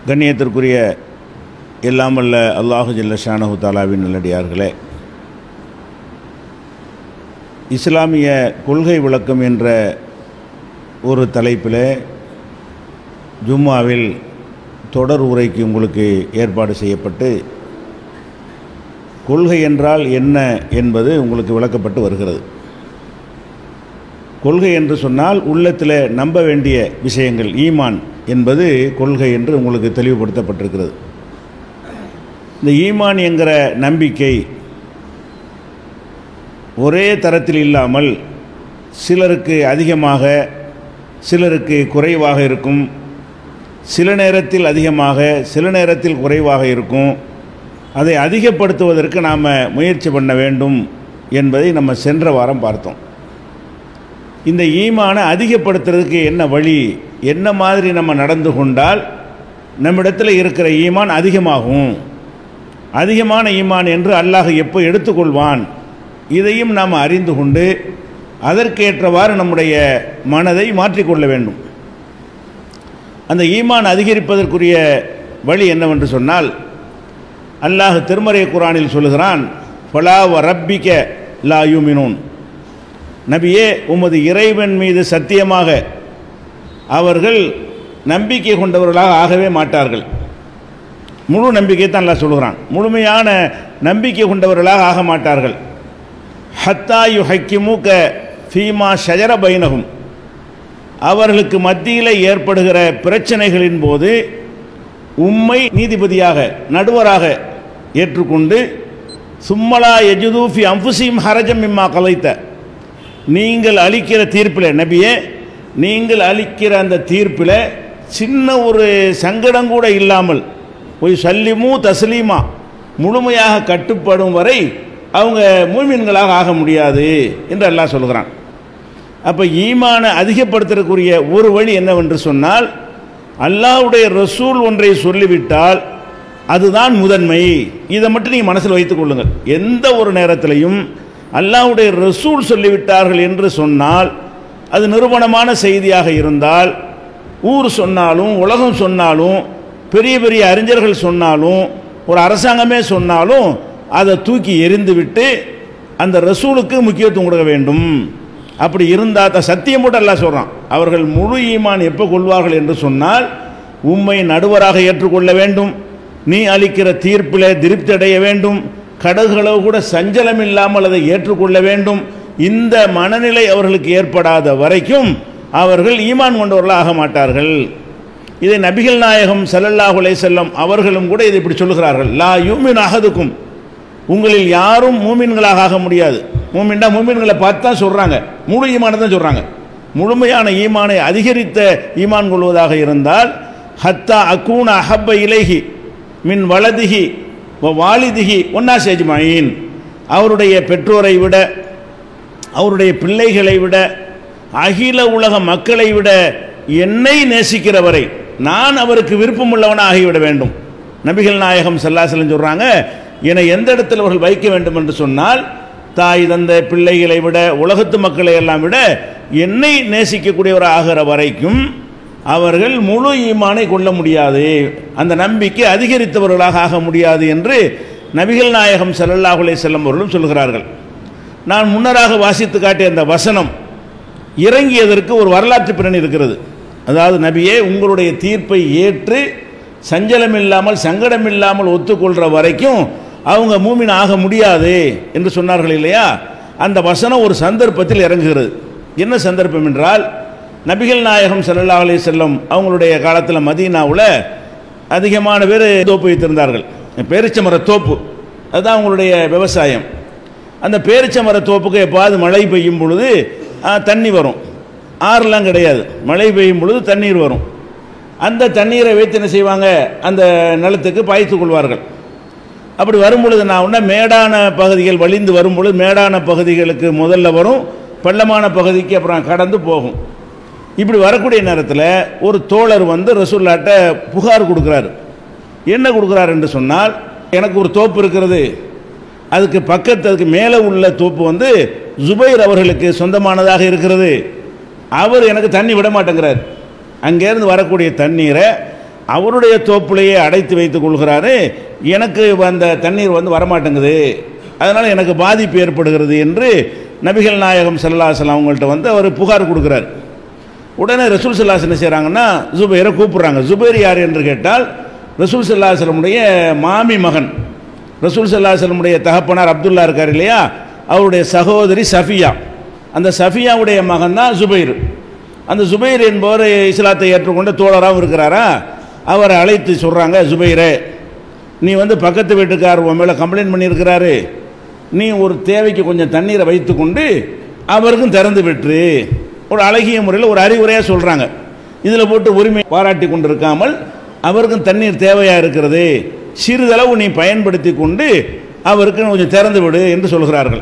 கண்ணியத்திற்குரிய எல்லாம் வல்ல அல்லாஹு ஜல்ல ஷானஹு தாலாவின் நல்லடியார்களே இஸ்லாமிய கொள்கை விளக்கம் என்ற ஒரு தலைப்பில் ஜும்மாவில் தொடர் உரைக்கு உங்களுக்கு ஏற்பாடு செய்யப்பட்டு கொள்கை என்றால் என்ன என்பது உங்களுக்கு விளக்கப்பட்டு வருகிறது கொள்கை என்று சொன்னால் உள்ளத்தில் நம்ப வேண்டிய விஷயங்கள் ஈமான் என்பது கொள்கை என்று உங்களுக்கு தெளிவுபடுத்தப்பட்டிருக்கிறது இந்த ஈமான் என்கிற நம்பிக்கை ஒரே தரத்தில் இல்லாமல் சிலருக்கு அதிகமாக சிலருக்கு குறைவாக இருக்கும் சில நேரத்தில் அதிகமாக சில நேரத்தில் குறைவாக இருக்கும் அதை அதிகப்படுத்துவதற்கு நாம் முயற்சி பண்ண வேண்டும் என்பதை நம்ம சென்ற வாரம் பார்த்தோம் இந்த ஈமானை அதிகப்படுத்துறதுக்கு என்ன வழி என்ன மாதிரி நம்ம நடந்து கொண்டால் நம்மிடத்தில் இருக்கிற ஈமான் அதிகமாகும் அதிகமான ஈமான் என்று அல்லாஹ் எப்போ எடுத்துக்கொள்வான் இதையும் நாம் அறிந்து கொண்டு அதற்கேற்றவாறு நம்முடைய மனதை மாற்றிக்கொள்ள வேண்டும் அந்த ஈமான் அதிகரிப்பதற்குரிய வழி என்னவென்று சொன்னால் அல்லாஹ் திருமறை குரானில் சொல்லுகிறான் ஃபலா வ ரப்பிக்க லா யூமினூன் நபியே உமது இறைவன் மீது சத்தியமாக அவர்கள் நம்பிக்கை கொண்டவர்களாக ஆகவே மாட்டார்கள் முழு நம்பிக்கை தான் அல்லாஹ் சொல்கிறான் முழுமையான நம்பிக்கை கொண்டவர்களாக ஆக மாட்டார்கள் ஹத்தா யு ஹக்கிமுக ஃபீமா ஷஜர பைனகும் அவர்களுக்கு மத்தியில் ஏற்படுகிற பிரச்சனைகளின் போது உம்மை நீதிபதியாக நடுவராக ஏற்றுக்கொண்டு சும்மலா எஜுதூஃபி அம்புசிம் ஹரஜம் இம்மா கலைத்த நீங்கள் அளிக்கிற தீர்ப்பில் நபியே நீங்கள் அளிக்கிற அந்த தீர்ப்பில் சின்ன ஒரு சங்கடம் கூட இல்லாமல் போய் சல்லிமு தஸ்லீமா முழுமையாக கட்டுப்படும் வரை அவங்க மூமின்களாக ஆக முடியாது என்று அல்லாஹ் சொல்கிறான் அப்போ ஈமானை அதிகப்படுத்துறதுக்குரிய ஒரு வழி என்னவென்று சொன்னால் அல்லாஹ்வுடைய ரசூல் ஒன்றை சொல்லிவிட்டால் அதுதான் முதன்மை இதை மட்டும் நீங்கள் மனசில் வைத்துக் கொள்ளுங்கள் எந்த ஒரு நேரத்திலையும் அல்லாஹ்வுடைய ரசூல் சொல்லிவிட்டார்கள் என்று சொன்னால் அது நிறுவனமான செய்தியாக இருந்தால் ஊர் சொன்னாலும் உலகம் சொன்னாலும் பெரிய பெரிய அறிஞர்கள் சொன்னாலும் ஒரு அரசாங்கமே சொன்னாலும் அதை தூக்கி எரிந்துவிட்டு அந்த ரசூலுக்கு முக்கியத்துவம் கொடுக்க வேண்டும் அப்படி இருந்தால் தான் சத்தியம் மட்டும் எல்லாம் சொல்கிறான் அவர்கள் முழு ஈமான் எப்போ கொள்வார்கள் என்று சொன்னால் உம்மை நடுவராக ஏற்றுக்கொள்ள வேண்டும் நீ அளிக்கிற தீர்ப்பில் திருப்தி அடைய வேண்டும் கடல்களவு கூட சஞ்சலம் இல்லாமல் அதை ஏற்றுக்கொள்ள வேண்டும் இந்த மனநிலை அவர்களுக்கு ஏற்படாத வரைக்கும் அவர்கள் ஈமான் கொண்டவர்களாக ஆக மாட்டார்கள் இதை நபிகள் நாயகம் சல்லல்லாஹு அலைஹி செல்லம் அவர்களும் கூட இதை இப்படி சொல்லுகிறார்கள் லா யூமின் அகதுக்கும் உங்களில் யாரும் மூமின்களாக ஆக முடியாது மூமின்டா மூமின்களை பார்த்து தான் சொல்கிறாங்க முழு ஈமானை தான் சொல்கிறாங்க முழுமையான ஈமானை அதிகரித்த ஈமான் கொள்வதாக இருந்தால் ஹத்தா அக்கூன அஹப்ப இலைஹி மின் வலதிகி வாலிதிகி ஒன்னா சேஜ்மாயின் அவருடைய பெற்றோரை விட அவருடைய பிள்ளைகளை விட அகில உலக மக்களை விட என்னை நேசிக்கிறவரை நான் அவருக்கு விருப்பமுள்ளவனாக ஆகிவிட வேண்டும் நபிகள் நாயகம் செல்லாசலம் சொல்கிறாங்க என்னை எந்த இடத்தில் அவர்கள் வைக்க வேண்டும் என்று சொன்னால் தாய் தந்த பிள்ளைகளை விட உலகத்து மக்களை எல்லாம் விட என்னை நேசிக்கக்கூடியவர் ஆகிற வரைக்கும் அவர்கள் முழு ஈமானை கொள்ள முடியாது அந்த நம்பிக்கை அதிகரித்தவர்களாக ஆக முடியாது என்று நபிகள் நாயகம் சல்லல்லாஹ் அலைஹி செல்லம் அவர்களும் சொல்கிறார்கள் நான் முன்னராக வாசித்து காட்டிய அந்த வசனம் இறங்கியதற்கு ஒரு வரலாற்று பின்னணி இருக்கிறது அதாவது நபியே உங்களுடைய தீர்ப்பை ஏற்று சஞ்சலம் இல்லாமல் சங்கடம் இல்லாமல் ஒத்துக்கொள்கிற வரைக்கும் அவங்க மூமின் ஆக முடியாது என்று சொன்னார்கள் இல்லையா அந்த வசனம் ஒரு சந்தர்ப்பத்தில் இறங்குகிறது என்ன சந்தர்ப்பம் என்றால் நபிகள் நாயகம் சல்லல்லா அலி செல்லம் அவங்களுடைய காலத்தில் மதீனாவில் அதிகமான பேர் தோப்பு வைத்திருந்தார்கள் பேரிச்சமர தோப்பு அதுதான் அவங்களுடைய விவசாயம் அந்த பேரிச்சமர தோப்புக்கு எப்பாவது மழை பெய்யும் பொழுது தண்ணி வரும் ஆறுலாம் கிடையாது மழை பெய்யும் பொழுது தண்ணீர் வரும் அந்த தண்ணீரை வைத்து என்ன செய்வாங்க அந்த நிலத்துக்கு பாய்த்து கொள்வார்கள் அப்படி வரும்பொழுது நான் உடனே மேடான பகுதிகள் வழிந்து வரும்பொழுது மேடான பகுதிகளுக்கு முதல்ல வரும் பள்ளமான பகுதிக்கு அப்புறம் கடந்து போகும் இப்படி வரக்கூடிய நேரத்தில் ஒரு தோழர் வந்து ரசூல்லாட்ட புகார் கொடுக்குறாரு என்ன கொடுக்குறாரு என்று சொன்னால் எனக்கு ஒரு தோப்பு இருக்கிறது அதுக்கு பக்கத்து அதுக்கு மேலே உள்ள தோப்பு வந்து ஜுபைர் அவர்களுக்கு சொந்தமானதாக இருக்கிறது அவர் எனக்கு தண்ணி விட மாட்டேங்கிறார் அங்கேருந்து வரக்கூடிய தண்ணீரை அவருடைய தோப்புலையே அடைத்து வைத்துக் கொள்கிறாரு எனக்கு அந்த தண்ணீர் வந்து வரமாட்டேங்குது அதனால் எனக்கு பாதிப்பு ஏற்படுகிறது என்று நபிகள் நாயகம் ஸல்லல்லாஹு அவங்கள்ட்ட வந்து அவர் புகார் கொடுக்குறார் உடனே ரசூல் சல்லாஸ் என்ன செய்கிறாங்கன்னா ஜுபைரை கூப்பிட்றாங்க ஜுபைர் யார் என்று கேட்டால் ரசூல் சல்லாஹலமுடைய மாமி மகன் ரசூல் சல்லாஹலமுடைய தகப்பனார் அப்துல்லா இருக்கார் இல்லையா அவருடைய சகோதரி சஃபியா அந்த சஃபியாவுடைய மகன் தான் ஜுபைர் அந்த ஜுபைர் என்பவர் இஸ்லாத்தை ஏற்றுக்கொண்ட தோழராகவும் இருக்கிறாரா அவரை அழைத்து சொல்கிறாங்க ஜுபைரே நீ வந்து பக்கத்து வீட்டுக்கார் உன் மேலே கம்ப்ளைண்ட் பண்ணியிருக்கிறாரு நீ ஒரு தேவைக்கு கொஞ்சம் தண்ணீரை வைத்துக்கொண்டு அவருக்கும் திறந்து விட்டுரு ஒரு அழகிய முறையில் ஒரு அறிவுரையாக சொல்கிறாங்க இதில் போட்டு உரிமை பாராட்டி கொண்டு இருக்காமல் அவருக்கும் தண்ணீர் தேவையாக இருக்கிறது சிறிதளவு நீ பயன்படுத்தி கொண்டு அவருக்கு கொஞ்சம் திறந்து விடு என்று சொல்கிறார்கள்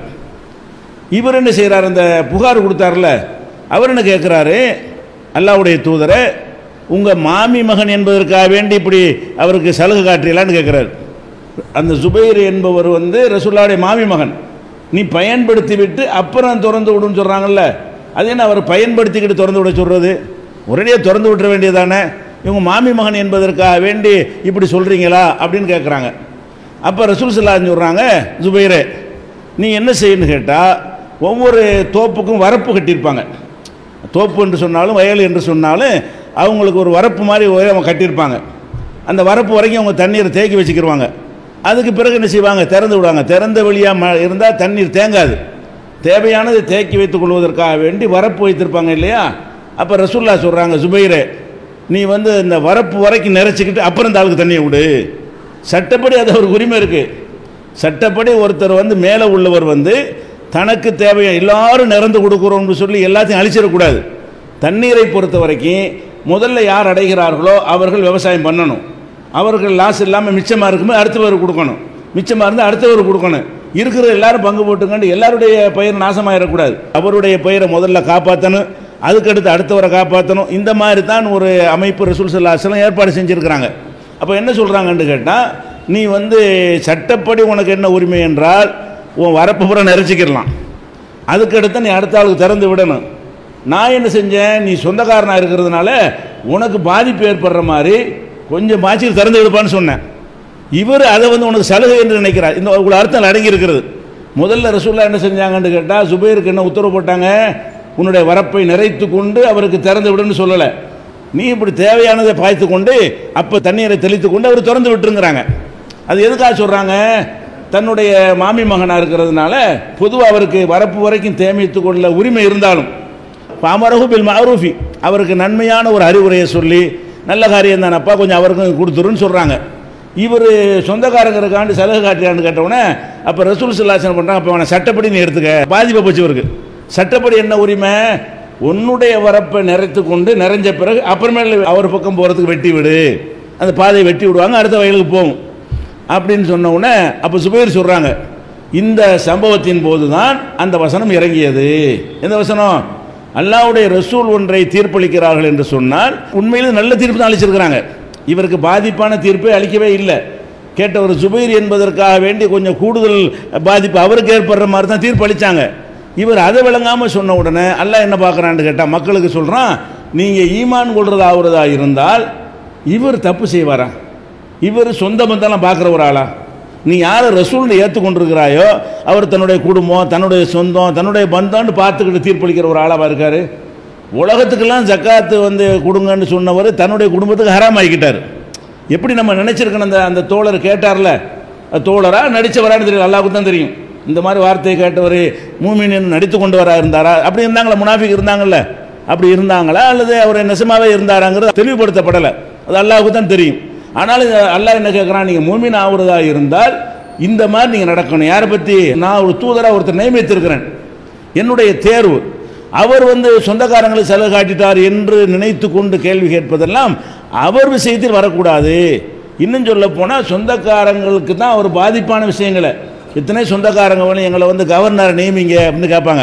இவர் என்ன செய்கிறார் அந்த புகார் கொடுத்தார்ல அவர் என்ன கேட்குறாரு அல்லாவுடைய தூதரை உங்கள் மாமி மகன் என்பதற்காக வேண்டி இப்படி அவருக்கு சலுகை காட்டுறீங்களான்னு கேட்குறாரு அந்த ஜுபைர் என்பவர் வந்து ரசூல்லாவுடைய மாமி மகன் நீ பயன்படுத்தி விட்டு அப்புறம் திறந்து விடுன்னு சொல்கிறாங்கல்ல அது என்ன அவர் பயன்படுத்திக்கிட்டு திறந்து விட சொல்கிறது ஒரேடியாக திறந்து விட்டுற வேண்டியதானே இவங்க மாமி மகன் என்பதற்காக வேண்டி இப்படி சொல்கிறீங்களா அப்படின்னு கேட்குறாங்க அப்போ ரசூல் சல்லான்னு சொல்கிறாங்க ஜுபைரே நீ என்ன செய்யணும்னு கேட்டால் ஒவ்வொரு தோப்புக்கும் வரப்பு கட்டியிருப்பாங்க தோப்பு என்று சொன்னாலும் வயல் என்று சொன்னாலும் அவங்களுக்கு ஒரு வரப்பு மாதிரி ஒரே அவங்க கட்டியிருப்பாங்க அந்த வரப்பு வரைக்கும் அவங்க தண்ணீரை தேக்கி வச்சுக்கிருவாங்க அதுக்கு பிறகு என்ன செய்வாங்க திறந்து விடுவாங்க திறந்த வழியாக ம இருந்தால் தண்ணீர் தேங்காது தேவையானதை தேக்கி வைத்துக் கொள்வதற்காக வேண்டி வரப்பு வைத்திருப்பாங்க இல்லையா அப்போ ரசூல்லா சொல்கிறாங்க சுபைரே நீ வந்து இந்த வரப்பு வரைக்கும் நிறைச்சிக்கிட்டு அப்புறம் இந்த ஆளுக்கு தண்ணியை விடு சட்டப்படி அது ஒரு உரிமை இருக்குது சட்டப்படி ஒருத்தர் வந்து மேலே உள்ளவர் வந்து தனக்கு தேவையா எல்லாரும் நிறந்து கொடுக்குறோம்னு சொல்லி எல்லாத்தையும் அழிச்சிடக்கூடாது தண்ணீரை பொறுத்த வரைக்கும் முதல்ல யார் அடைகிறார்களோ அவர்கள் விவசாயம் பண்ணணும் அவர்கள் லாஸ் இல்லாமல் மிச்சமாக இருக்கும்போது அடுத்தவர் கொடுக்கணும் மிச்சமாக இருந்தால் அடுத்தவர் கொடுக்கணும் இருக்கிற எல்லாரும் பங்கு போட்டுக்கண்டு எல்லாருடைய பயிர் நாசமாயிடக்கூடாது அவருடைய பயிரை முதல்ல காப்பாற்றணும் அதுக்கடுத்து அடுத்தவரை காப்பாற்றணும் இந்த மாதிரி தான் ஒரு அமைப்பு ரசூல் சல்லாஹலம் ஏற்பாடு செஞ்சுருக்கிறாங்க அப்போ என்ன சொல்கிறாங்கன்னு கேட்டால் நீ வந்து சட்டப்படி உனக்கு என்ன உரிமை என்றால் உன் வரப்பு பூரா நிறைச்சிக்கிடலாம் அதுக்கடுத்து நீ அடுத்த ஆளுக்கு திறந்து விடணும் நான் என்ன செஞ்சேன் நீ சொந்தக்காரனாக இருக்கிறதுனால உனக்கு பாதிப்பு ஏற்படுற மாதிரி கொஞ்சம் பாய்ச்சிக்கு திறந்து விடுப்பான்னு சொன்னேன் இவர் அதை வந்து உனக்கு சலுகை என்று நினைக்கிறார் இந்த ஒரு அர்த்தம் அடங்கி இருக்கிறது முதல்ல ரசூல்லா என்ன செஞ்சாங்கன்னு கேட்டால் சுபைருக்கு என்ன உத்தரவு போட்டாங்க உன்னுடைய வரப்பை நிறைத்து கொண்டு அவருக்கு திறந்து விடுன்னு சொல்லலை நீ இப்படி தேவையானதை பாய்த்து கொண்டு அப்போ தண்ணீரை தெளித்து கொண்டு அவர் திறந்து விட்டுருங்கிறாங்க அது எதுக்காக சொல்கிறாங்க தன்னுடைய மாமி மகனாக இருக்கிறதுனால பொதுவாக அவருக்கு வரப்பு வரைக்கும் தேமித்து கொள்ள உரிமை இருந்தாலும் பாமரகு பில் மாரூஃபி அவருக்கு நன்மையான ஒரு அறிவுரையை சொல்லி நல்ல காரியம் தானப்பா கொஞ்சம் அவருக்கும் கொடுத்துருன்னு சொல்கிறாங்க இவர் சொந்தக்காரங்கிறக்காண்டு சலுகை காட்டுறான்னு கேட்டவுடனே அப்போ ரசூல் சுல்லாசனம் பண்ணுறாங்க அப்போ அவனை சட்டப்படி நீ எடுத்துக்க பாதிப்பை போச்சு இவருக்கு சட்டப்படி என்ன உரிமை உன்னுடைய வரப்பை நிறைத்து கொண்டு நிறைஞ்ச பிறகு அப்புறமேல அவர் பக்கம் போகிறதுக்கு வெட்டி விடு அந்த பாதையை வெட்டி விடுவாங்க அடுத்த வயலுக்கு போகும் அப்படின்னு சொன்ன உடனே அப்போ சுபைர் சொல்கிறாங்க இந்த சம்பவத்தின் போது தான் அந்த வசனம் இறங்கியது எந்த வசனம் அல்லாவுடைய ரசூல் ஒன்றை தீர்ப்பளிக்கிறார்கள் என்று சொன்னால் உண்மையில் நல்ல தீர்ப்பு தான் அளிச்சிருக்கிறாங்க இவருக்கு பாதிப்பான தீர்ப்பை அளிக்கவே இல்லை கேட்ட ஒரு சுபைர் என்பதற்காக வேண்டி கொஞ்சம் கூடுதல் பாதிப்பு அவருக்கு ஏற்படுற மாதிரி தான் தீர்ப்பு அளித்தாங்க இவர் அதை விளங்காமல் சொன்ன உடனே அல்லாஹ் என்ன பார்க்குறான்னு கேட்டால் மக்களுக்கு சொல்கிறான் நீங்கள் ஈமான் கொள்றதா ஆகுறதா இருந்தால் இவர் தப்பு செய்வாரா இவர் சொந்த பந்தம்லாம் பார்க்குற ஒரு ஆளா நீ யாரை ரசூல்னு ஏற்றுக்கொண்டிருக்கிறாயோ அவர் தன்னுடைய குடும்பம் தன்னுடைய சொந்தம் தன்னுடைய பந்தம்னு பார்த்துக்கிட்டு தீர்ப்பளிக்கிற ஒரு ஆளாக இருக்கார் உலகத்துக்கெல்லாம் ஜக்காத்து வந்து கொடுங்கன்னு சொன்னவர் தன்னுடைய குடும்பத்துக்கு ஹராம் ஆகிக்கிட்டார் எப்படி நம்ம நினச்சிருக்கணும் அந்த அந்த தோழர் கேட்டார்ல அது தோழரா நடித்தவரான்னு தெரியும் அல்லாவுக்கு தான் தெரியும் இந்த மாதிரி வார்த்தையை கேட்டவர் மூமின் நடித்து கொண்டு வரா இருந்தாரா அப்படி இருந்தாங்களா முனாஃபிக் இருந்தாங்கல்ல அப்படி இருந்தாங்களா அல்லது அவர் நெசமாவே இருந்தாராங்கிறது தெளிவுபடுத்தப்படலை அது அல்லாவுக்கு தான் தெரியும் ஆனாலும் அல்லாஹ் என்ன கேட்குறான் நீங்கள் மூமின் ஆகுறதா இருந்தால் இந்த மாதிரி நீங்கள் நடக்கணும் யாரை பற்றி நான் ஒரு தூதராக ஒருத்தர் நியமித்திருக்கிறேன் என்னுடைய தேர்வு அவர் வந்து சொந்தக்காரங்களை செலவு காட்டிட்டார் என்று நினைத்து கொண்டு கேள்வி கேட்பதெல்லாம் அவர் விஷயத்தில் வரக்கூடாது இன்னும் சொல்ல போனால் சொந்தக்காரங்களுக்கு தான் ஒரு பாதிப்பான விஷயங்களை இத்தனை சொந்தக்காரங்க வந்து எங்களை வந்து கவர்னரை நியமிங்க அப்படின்னு கேட்பாங்க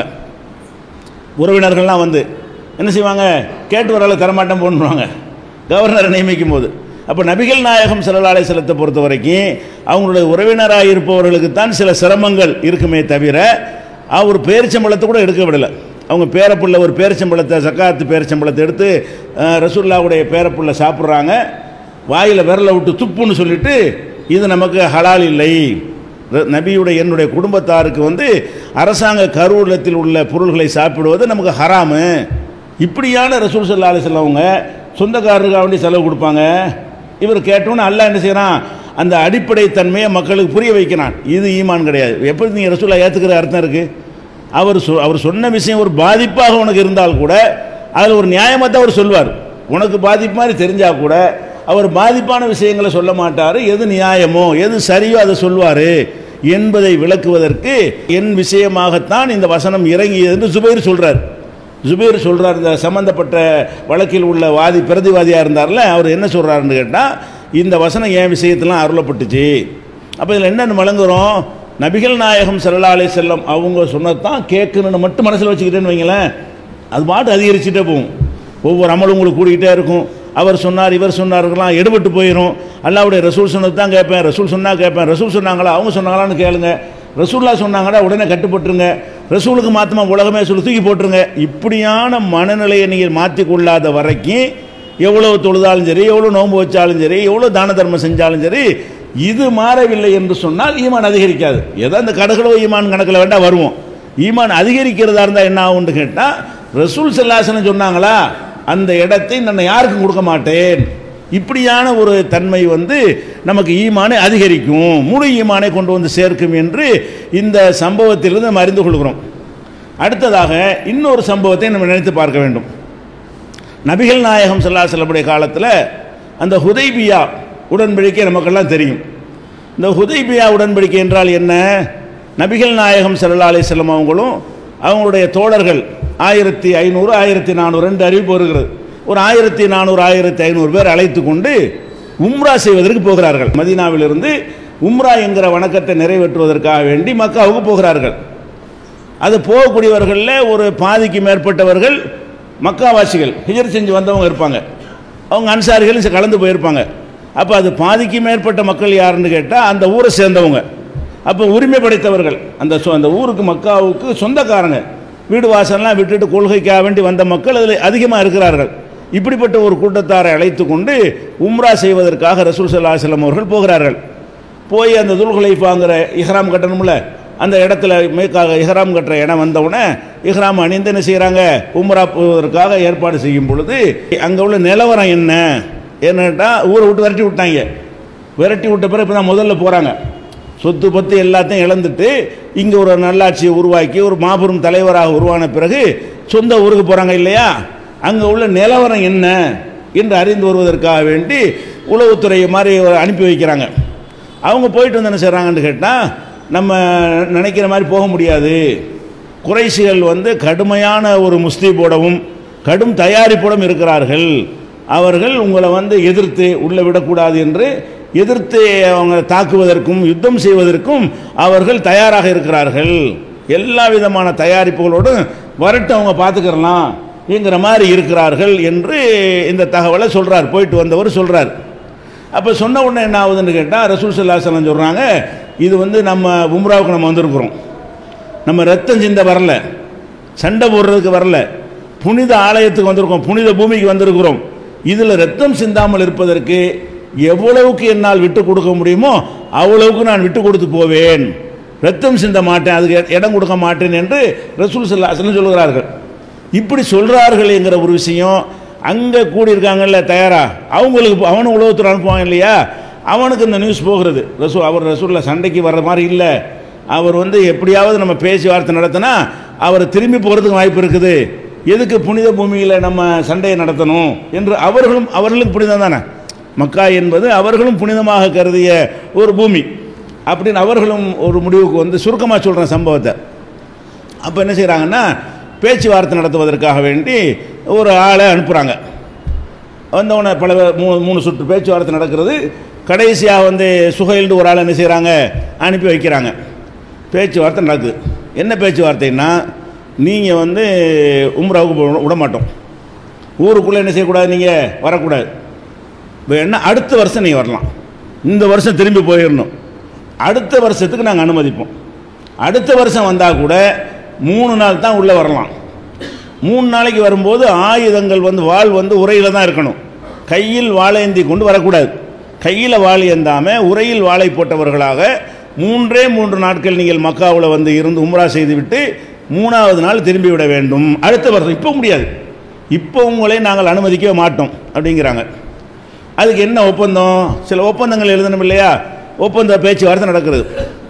உறவினர்கள்லாம் வந்து என்ன செய்வாங்க கேட்டு வரல தரமாட்டேன் போன்னுவாங்க கவர்னரை நியமிக்கும் போது அப்போ நபிகள் நாயகம் செல்லலாலை செலுத்த பொறுத்த வரைக்கும் அவங்களுடைய உறவினராக இருப்பவர்களுக்கு தான் சில சிரமங்கள் இருக்குமே தவிர அவர் பேரிச்சம்பளத்தை கூட எடுக்க விடலை அவங்க பேரப்புள்ள ஒரு பேரிச்சம்பளத்தை சக்காத்து பேரிச்சம்பளத்தை எடுத்து அஹ், ரசூல்லாவுடைய பேரப்புள்ள சாப்பிட்றாங்க வாயில் விரலை விட்டு துப்புன்னு சொல்லிட்டு இது நமக்கு ஹலால் இல்லை ர- நபியுடைய என்னுடைய குடும்பத்தாருக்கு வந்து அரசாங்க கருவூலத்தில் உள்ள பொருள்களை சாப்பிடுவது நமக்கு ஹராமு இப்படியான ரசூல் சல்லா அலிஸ்லாம் அவங்க சொந்தக்காரருக்கு வேண்டி செலவு கொடுப்பாங்க இவர் கேட்டோன்னு அல்லாஹ் என்ன செய்கிறான் அந்த அடிப்படை தன்மையை மக்களுக்கு புரிய வைக்கிறான் இது ஈமான் கிடையாது எப்படி நீங்கள் ரசூலா ஏற்றுக்கிற அர்த்தம் இருக்குது அவர் சொ அவர் சொன்ன விஷயம் ஒரு பாதிப்பாக உனக்கு இருந்தால் கூட அதில் ஒரு நியாயமாக தான் அவர் சொல்வார் உனக்கு பாதிப்பு மாதிரி தெரிஞ்சால் கூட அவர் பாதிப்பான விஷயங்களை சொல்ல மாட்டார் எது நியாயமோ எது சரியோ அதை சொல்வார் என்பதை விளக்குவதற்கு என் விஷயமாகத்தான் இந்த வசனம் இறங்கியது என்று ஜுபைர் சொல்றார் ஜுபைர் சொல்றார் இந்த சம்பந்தப்பட்ட வழக்கில் உள்ள வாதி பிரதிவாதியாக இருந்தார்ல அவர் என்ன சொல்றாருன்னு கேட்டால் இந்த வசனம் என் விஷயத்தெல்லாம் அருளப்பட்டுச்சு அப்போ இதில் என்னென்னு வழங்குறோம் நபிகள் நாயகம் ஸல்லல்லாஹு அலைஹி செல்லம் அவங்க சொன்னதான் கேட்கணும்னு மட்டும் மனசில் வச்சுக்கிட்டேன்னு வைங்களேன் அது பாட்டு அதிகரிச்சுட்டே போகும் ஒவ்வொரு அமலும் உங்களுக்கு கூடிக்கிட்டே இருக்கும் அவர் சொன்னார் இவர் சொன்னார்களாம் எடுபட்டு போயிடும் அல்லாவுடைய ரசூல் சொன்னது தான் கேட்பேன் ரசூல் சொன்னால் கேட்பேன் ரசூல் சொன்னாங்களா அவங்க சொன்னாங்களான்னு கேளுங்க ரசூல்லா சொன்னாங்கன்னா உடனே கட்டுப்பட்டுருங்க ரசூலுக்கு மாத்தமா உலகமே சொல்லி தூக்கி போட்டுருங்க இப்படியான மனநிலையை நீங்கள் மாற்றிக்கொள்ளாத வரைக்கும் எவ்வளவு தொழுதாலும் சரி எவ்வளோ நோன்பு வச்சாலும் சரி எவ்வளோ தான தர்மம் செஞ்சாலும் சரி இது மாறவில்லை என்று சொன்னால் ஈமான் அதிகரிக்காது ஏதோ அந்த கடகளோ ஈமான் கணக்கில் வேண்டாம் வருவோம் ஈமான் அதிகரிக்கிறதா இருந்தால் என்ன ஆகும்னு கேட்டால் ரசூல் செல்லாசனம் சொன்னாங்களா அந்த இடத்தை நான் யாருக்கும் கொடுக்க மாட்டேன் இப்படியான ஒரு தன்மை வந்து நமக்கு ஈமானை அதிகரிக்கும் முழு ஈமானை கொண்டு வந்து சேர்க்கும் என்று இந்த சம்பவத்திலிருந்து நம்ம அறிந்து கொள்கிறோம் அடுத்ததாக இன்னொரு சம்பவத்தை நம்ம நினைத்து பார்க்க வேண்டும் நபிகள் நாயகம் ஸல்லல்லாஹு அலைஹி வஸல்லம் காலத்தில் அந்த ஹுதைபியா உடன்படிக்கை நமக்கெல்லாம் தெரியும் இந்த ஹுதைபியா உடன்படிக்கை என்றால் என்ன நபிகள் நாயகம் ஸல்லல்லாஹு அலைஹி வஸல்லம் அவங்களும் அவங்களுடைய தோழர்கள் ஆயிரத்தி ஐநூறு ஆயிரத்தி நானூறு ரெண்டு அறிவிப்பு வருகிறது ஒரு ஆயிரத்தி நானூறு ஆயிரத்தி ஐநூறு பேர் அழைத்து கொண்டு உம்ரா செய்வதற்கு போகிறார்கள் மதீனாவிலிருந்து உம்ரா என்கிற வணக்கத்தை நிறைவேற்றுவதற்காக வேண்டி மக்காவுக்கு போகிறார்கள் அது போகக்கூடியவர்களில் ஒரு பாதிக்கு மேற்பட்டவர்கள் மக்காவாசிகள் ஹிஜர் செஞ்சு வந்தவங்க இருப்பாங்க அவங்க அன்சாரிகளும் கலந்து போயிருப்பாங்க அப்போ அது பாதிக்கு மேற்பட்ட மக்கள் யாருன்னு கேட்டால் அந்த ஊரை சேர்ந்தவங்க அப்போ உரிமை படைத்தவர்கள் அந்த சொ- அந்த ஊருக்கு மக்காவுக்கு சொந்தக்காரங்க வீடு வாசல்லாம் விட்டுட்டு கொள்கைக்காக வேண்டி வந்த மக்கள் அதில் அதிகமாக இருக்கிறார்கள் இப்படிப்பட்ட ஒரு கூட்டத்தாரை அழைத்து கொண்டு உம்ரா செய்வதற்காக ரசூல் ஸல்லல்லாஹு அலைஹி வஸல்லம் அவர்கள் போகிறார்கள் போய் அந்த துல்குலைஃபாங்கிற இஹ்ராம் கட்டணும்ல அந்த இடத்துல மேற்காக இஹ்ராம் கட்டுற இடம் வந்தவுடனே இஹ்ராம் அணிந்து என்ன செய்கிறாங்க உம்ரா போவதற்காக ஏற்பாடு செய்யும் பொழுது அங்கே உள்ள நிலவரம் என்ன என்னட்டா ஊரை விட்டு விரட்டி விட்டாங்க விரட்டி விட்ட பிறகு இப்போ தான் முதல்ல போகிறாங்க சொத்து பத்து எல்லாத்தையும் இழந்துட்டு இங்கே ஒரு நல்லாட்சியை உருவாக்கி ஒரு மாபெரும் தலைவராக உருவான பிறகு சொந்த ஊருக்கு போகிறாங்க இல்லையா அங்கே உள்ள நிலவரம் என்ன என்று அறிந்து வருவதற்காக வேண்டி உளவுத்துறை மாதிரி அனுப்பி வைக்கிறாங்க அவங்க போயிட்டு வந்து என்ன செய்கிறாங்கன்னு கேட்டால் நம்ம நினைக்கிற மாதிரி போக முடியாது குறைசிகள் வந்து கடுமையான ஒரு முஸ்தீபோடவும் கடும் தயாரிப்போடும் இருக்கிறார்கள் அவர்கள் உங்களை வந்து எதிர்த்து உள்ளே விடக்கூடாது என்று எதிர்த்து அவங்க தாக்குவதற்கும் யுத்தம் செய்வதற்கும் அவர்கள் தயாராக இருக்கிறார்கள் எல்லா விதமான தயாரிப்புகளோடும் வரட்டு அவங்க பார்த்துக்கிறலாம் என்கிற மாதிரி இருக்கிறார்கள் என்று இந்த தகவலை சொல்கிறார் போயிட்டு வந்தவர் சொல்கிறார் அப்போ சொன்ன உடனே என்ன ஆகுதுன்னு கேட்டால் ரசூல் சல்லாசலம் சொல்கிறாங்க இது வந்து நம்ம உம்ராவுக்கு நம்ம வந்திருக்கிறோம் நம்ம ரத்தம் சிந்த வரல சண்டை போடுறதுக்கு வரல புனித ஆலயத்துக்கு வந்திருக்கோம் புனித பூமிக்கு வந்திருக்கிறோம் இதில் ரத்தம் சிந்தாமல் இருப்பதற்கு எவ்வளவுக்கு என்னால் விட்டு கொடுக்க முடியுமோ அவ்வளவுக்கு நான் விட்டு கொடுத்து போவேன் ரத்தம் சிந்த மாட்டேன் அதுக்கு இட- இடம் கொடுக்க மாட்டேன் என்று ரசூல் சல்லாசலம் சொல்கிறார்கள் இப்படி சொல்கிறார்கள் என்கிற ஒரு விஷயம் அங்கே கூடியிருக்காங்கல்ல தயாரா அவங்களுக்கு அவனும் உலகத்தில் அனுப்புவான் இல்லையா அவனுக்கு இந்த நியூஸ் போகிறது ரசூ அவர் ரசூல்ல சண்டைக்கு வர்ற மாதிரி இல்லை அவர் வந்து எப்படியாவது நம்ம பேச்சுவார்த்தை நடத்தினா அவர் திரும்பி போகிறதுக்கு வாய்ப்பு இருக்குது எதுக்கு புனித பூமியில் நம்ம சண்டையை நடத்தணும் என்று அவர்களும் அவர்களுக்கு புனிதம் தானே மக்கா என்பது அவர்களும் புனிதமாக கருதிய ஒரு பூமி அப்படின்னு அவர்களும் ஒரு முடிவுக்கு வந்து சுருக்கமாக சொல்கிறேன் சம்பவத்தை அப்போ என்ன செய்கிறாங்கன்னா பேச்சுவார்த்தை நடத்துவதற்காக வேண்டி ஒரு ஆளை அனுப்புகிறாங்க வந்தவொடனே பல பேர் மூணு மூணு சுற்று பேச்சுவார்த்தை நடக்கிறது கடைசியாக வந்து சுகைல்னு ஒரு ஆளை என்ன செய்கிறாங்க அனுப்பி வைக்கிறாங்க பேச்சுவார்த்தை நடக்குது என்ன பேச்சுவார்த்தைன்னா நீங்கள் வந்து உம்ராவுக்கு போ- விட மாட்டோம் ஊருக்குள்ளே என்ன செய்யக்கூடாது நீங்கள் வரக்கூடாது வேணா அடுத்த வருஷம் நீங்கள் வரலாம் இந்த வருஷம் திரும்பி போயிடணும் அடுத்த வருஷத்துக்கு நாங்கள் அனுமதிப்போம் அடுத்த வருஷம் வந்தால் கூட மூணு நாள் தான் உள்ளே வரலாம் மூணு நாளைக்கு வரும்போது ஆயுதங்கள் வந்து வாள் வந்து உரையில் தான் இருக்கணும் கையில் வாழேந்தி கொண்டு வரக்கூடாது கையில் வாள் ஏந்தாமல் உரையில் வாளை போட்டவர்களாக மூன்றே மூன்று நாட்கள் நீங்கள் மக்காவில் வந்து இருந்து உம்ரா செய்துவிட்டு மூணாவது நாள் திரும்பி விட வேண்டும் அடுத்த வருஷம் இப்போ முடியாது இப்போ உங்களை நாங்கள் அனுமதிக்க மாட்டோம் அப்படிங்கிறாங்க அதுக்கு என்ன ஒப்பந்தம் சில ஒப்பந்தங்கள் எழுதணும் இல்லையா ஒப்பந்த பேச்சுவார்த்தை நடக்கிறது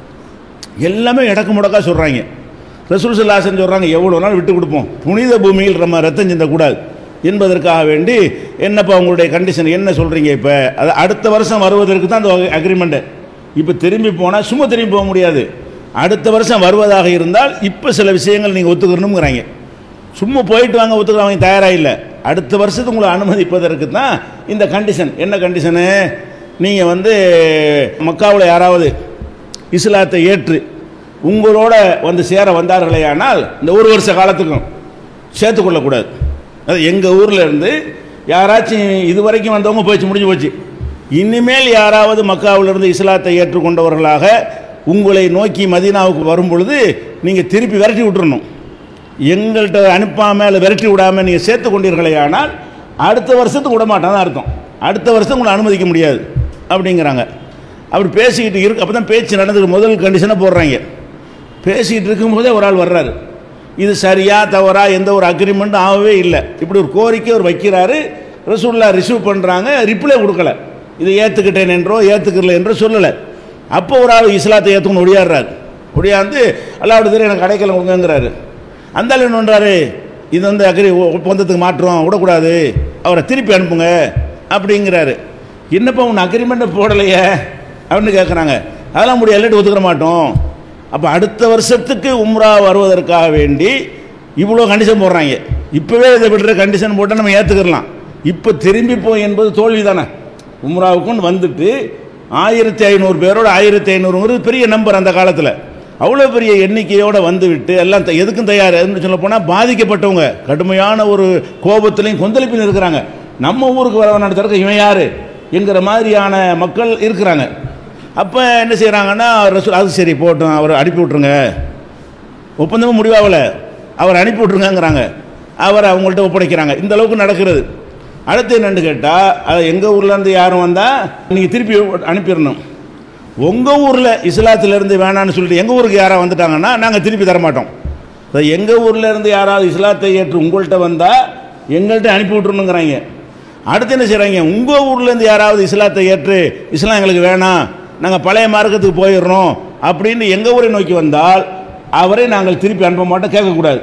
எல்லாமே இடக்கு முடக்கா சொல்கிறாங்க ரசூல் சல்லாசன் சொல்கிறாங்க எவ்வளோ நாள் விட்டு கொடுப்போம் புனித பூமியில் நம்ம ரத்தம் சிந்தக்கூடாது என்பதற்காக வேண்டி என்னப்பா உங்களுடைய கண்டிஷன் என்ன சொல்கிறீங்க இப்போ அது அடுத்த வருஷம் வருவதற்கு தான் அந்த அக்ரிமெண்ட்டு இப்போ திரும்பி போனால் சும்மா திரும்பி போக முடியாது அடுத்த வருஷம் வருவதாக இருந்தால் இப்போ சில விஷயங்கள் நீங்கள் ஒத்துக்கணுங்கிறாங்க சும்மா போயிட்டு வாங்க ஒத்துக்கிறவங்க தயாராக இல்லை அடுத்த வருஷத்துக்கு உங்களை அனுமதிப்பதற்கு தான் இந்த கண்டிஷன் என்ன கண்டிஷனு நீங்கள் வந்து மக்காவில் யாராவது இஸ்லாத்தை ஏற்று உங்களோட வந்து சேர வந்தார்களேயானால் இந்த ஒரு வருஷ காலத்துக்கும் சேர்த்துக்கொள்ளக்கூடாது அது எங்கள் ஊரில் இருந்து யாராச்சும் இது வரைக்கும் வந்தவங்க போச்சு முடிஞ்சு போச்சு இனிமேல் யாராவது மக்காவிலிருந்து இஸ்லாத்தை ஏற்றுக்கொண்டவர்களாக உங்களை நோக்கி மதீனாவுக்கு வரும் பொழுது நீங்கள் திருப்பி விரட்டி விட்டுறணும் எங்கள்கிட்ட அனுப்பாமல் இல்லை விரட்டி விடாமல் நீங்கள் சேர்த்து கொண்டீர்களே ஆனால் அடுத்த வருஷத்துக்கு விட மாட்டான் அர்த்தம் அடுத்த வருஷம் உங்களை அனுமதிக்க முடியாது அப்படிங்கிறாங்க அப்படி பேசிக்கிட்டு இருக்கு அப்போ தான் பேச்சு நடந்துக்கு முதல் கண்டிஷனை போடுறாங்க பேசிக்கிட்டு இருக்கும்போதே ஒரு ஆள் வர்றாரு இது சரியா தவறா எந்த ஒரு அக்ரிமெண்ட்டும் ஆகவே இல்லை இப்படி ஒரு கோரிக்கை அவர் வைக்கிறாரு ரசூல்லா ரிசீவ் பண்ணுறாங்க ரிப்ளை கொடுக்கல இதை ஏற்றுக்கிட்டேன் என்றோ ஏற்றுக்கல என்றோ சொல்லலை அப்போ ஒரு ஆள் இஸ்லாத்தை ஏற்றுக்கணும் ஒடியாடுறாரு ஒடியாந்து அல்லாவோட தெரியும் எனக்கு கிடைக்கல கொடுங்கங்கிறாரு அந்த ஆள் என்ன பண்ணுறாரு இது வந்து அக்ரி ஒப்பந்தத்துக்கு மாற்றம் விடக்கூடாது அவரை திருப்பி அனுப்புங்க அப்படிங்கிறாரு என்னப்பா உன் அக்ரிமெண்ட்டை போடலையே அப்படின்னு கேட்குறாங்க அதெல்லாம் முடியாது ஒத்துக்கிற மாட்டோம் அப்போ அடுத்த வருஷத்துக்கு உம்ரா வருவதற்காக வேண்டி இவ்வளோ கண்டிஷன் போடுறாங்க இப்போவே இதை விடுற கண்டிஷன் போட்டால் நம்ம ஏற்றுக்கிடலாம் இப்போ திரும்பி போய் என்பது தோல்வி தானே உம்ராவுக்குன்னு வந்துட்டு ஆயிரத்தி ஐநூறு பேரோட ஆயிரத்தி ஐநூறுங்கிறது பெரிய நம்பர் அந்த காலத்தில் அவ்வளோ பெரிய எண்ணிக்கையோடு வந்துவிட்டு எல்லாம் த- எதுக்கும் தயார் சொல்ல போனால் பாதிக்கப்பட்டவங்க கடுமையான ஒரு கோபத்திலையும் கொந்தளிப்பில் இருக்கிறாங்க நம்ம ஊருக்கு வர நடத்துறதுக்கு இவன் யார் என்கிற மாதிரியான மக்கள் இருக்கிறாங்க அப்போ என்ன செய்கிறாங்கன்னா ரசூல் அது சரி போட்டோம் அவர் அனுப்பி விட்ருங்க ஒப்பந்தமும் முடிவாகல அவர் அனுப்பி விட்ருங்கங்கிறாங்க அவர் அவங்கள்ட்ட ஒப்படைக்கிறாங்க இந்த அளவுக்கு நடக்கிறது அடுத்து என்னன்னு கேட்டால் அது எங்கள் ஊர்லேருந்து யாரும் வந்தால் நீங்கள் திருப்பி அனுப்பிடணும் உங்கள் ஊரில் இஸ்லாத்திலேருந்து வேணான்னு சொல்லிட்டு எங்கள் ஊருக்கு யாராவது வந்துட்டாங்கன்னா நாங்கள் திருப்பி தர மாட்டோம் எங்கள் ஊரில் இருந்து யாராவது இஸ்லாத்தை ஏற்று உங்கள்கிட்ட வந்தால் எங்கள்கிட்ட அனுப்பி விட்ருணுங்கிறாங்க அடுத்து என்ன செய்கிறாங்க உங்கள் ஊர்லேருந்து யாராவது இஸ்லாத்தை ஏற்று இஸ்லாம் எங்களுக்கு வேணாம் நாங்கள் பழைய மார்க்கத்துக்கு போயிடுறோம் அப்படின்னு எங்கள் ஊரை நோக்கி வந்தால் அவரை நாங்கள் திருப்பி அனுப்ப மாட்டோம் கேட்கக்கூடாது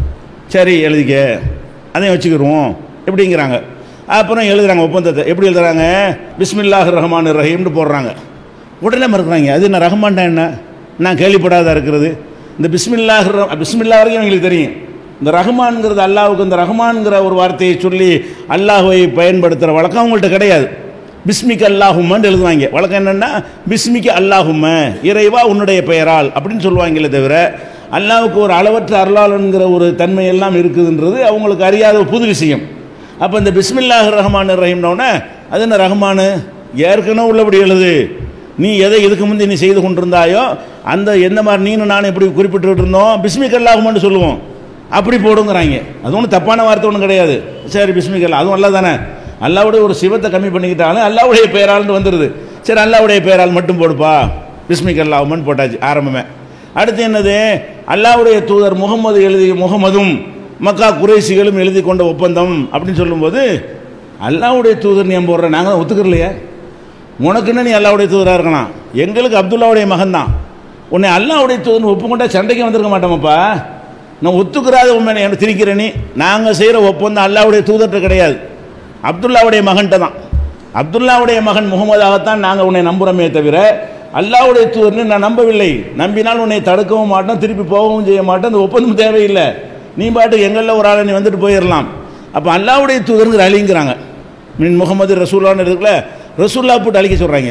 சரி எழுதிக்க அதையும் வச்சுக்கிருவோம் எப்படிங்கிறாங்க அப்புறம் எழுதுறாங்க ஒப்பந்தத்தை எப்படி எழுதுறாங்க பிஸ்மில்லாஹ் ரஹ்மான் ரஹீம்னு போடுறாங்க உடனே மறுக்கிறாங்க அது என்ன ரஹ்மான்டா என்ன நான் கேள்விப்படாத இருக்கிறது இந்த பிஸ்மில்லாஹ் ர- பிஸ்மில்லா வரைக்கும் எங்களுக்கு தெரியும் இந்த ரஹ்மான்ங்கிறது அல்லாஹ்வுக்கு இந்த ரஹ்மான்ங்கிற ஒரு வார்த்தையை சொல்லி அல்லாஹ்வை பயன்படுத்துகிற வழக்கம் அவங்கள்ட்ட கிடையாது பிஸ்மிக்கு அல்லாஹும்மன்னு எழுதுவாங்க வழக்கம் என்னென்னா பிஸ்மிக்கு அல்லாஹும்ம இறைவா உன்னுடைய பெயரால் அப்படின்னு சொல்லுவாங்களே தவிர அல்லாஹ்வுக்கு ஒரு அளவற்ற அருளாளன்கிற ஒரு தன்மை எல்லாம் இருக்குதுன்றது அவங்களுக்கு அறியாத ஒரு புது விஷயம் அப்போ இந்த பிஸ்மில்லாஹ் ரஹ்மான் ரஹீம்னோடனே அது என்ன ரஹ்மானு ஏற்கனவே உள்ளபடி எழுது நீ எதை இதுக்கு முந்தி நீ செய்து கொண்டிருந்தாயோ அந்த எந்த மாதிரி நீனும் நானும் எப்படி குறிப்பிட்டு இருந்தோம் பிஸ்மிக் அல்லாஹுமான்னு சொல்லுவோம் அப்படி போடுங்கிறாங்க அது ஒன்றும் தப்பான வார்த்தை ஒன்றும் கிடையாது சரி பிஸ்மிக் அல்லா அதுவும் அல்ல தானே அல்லாவுடைய ஒரு சிவத்தை கம்மி பண்ணிக்கிட்டாலும் அல்லாவுடைய பெயரால்னு வந்துடுது சரி அல்லாவுடைய பெயரால் மட்டும் போடுப்பா பிஸ்மிக் அல்லாஹுமன் போட்டாச்சு ஆரம்பமே அடுத்து என்னது அல்லாவுடைய தூதர் முகமது எழுதி முகமதும் மக்கா குறைசிகளும் எழுதி கொண்ட ஒப்பந்தம் அப்படின்னு சொல்லும்போது அல்லாவுடைய தூதர் நீ போடுற நாங்கள் தான் ஒத்துக்கிறலையே உனக்கு என்ன நீ அல்லாவுடைய தூதராக இருக்கலாம் எங்களுக்கு அப்துல்லாவுடைய மகன் தான் உன்னை அல்லாவுடைய தூதர்னு ஒப்புக்கொண்டா சண்டைக்கு வந்திருக்க மாட்டோமாப்பா நான் ஒத்துக்கிறாத உண்மை எனக்கு திரிக்கிற நீ நாங்கள் செய்கிற ஒப்பந்தம் அல்லாவுடைய தூதர்கிட்ட கிடையாது அப்துல்லாவுடைய மகன்கிட்ட தான் அப்துல்லாவுடைய மகன் முகமதாகத்தான் நாங்கள் உன்னை நம்புகிறோமே தவிர அல்லாவுடைய தூதர்னு நான் நம்பவில்லை நம்பினால் உன்னை தடுக்கவும் மாட்டோம் திருப்பி போகவும் செய்ய மாட்டோம் அந்த ஒப்பந்தம் தேவையில்லை நீ பாட்டு எங்களில் ஒரு ஆளை நீ வந்துட்டு போயிடலாம் அப்போ அல்லாவுடைய தூதருங்கிற அழிங்கிறாங்க மின் முகமது ரசூல்லான்னு இருக்குல்ல ரசூல்லா போட்டு அழிக்க சொல்கிறாங்க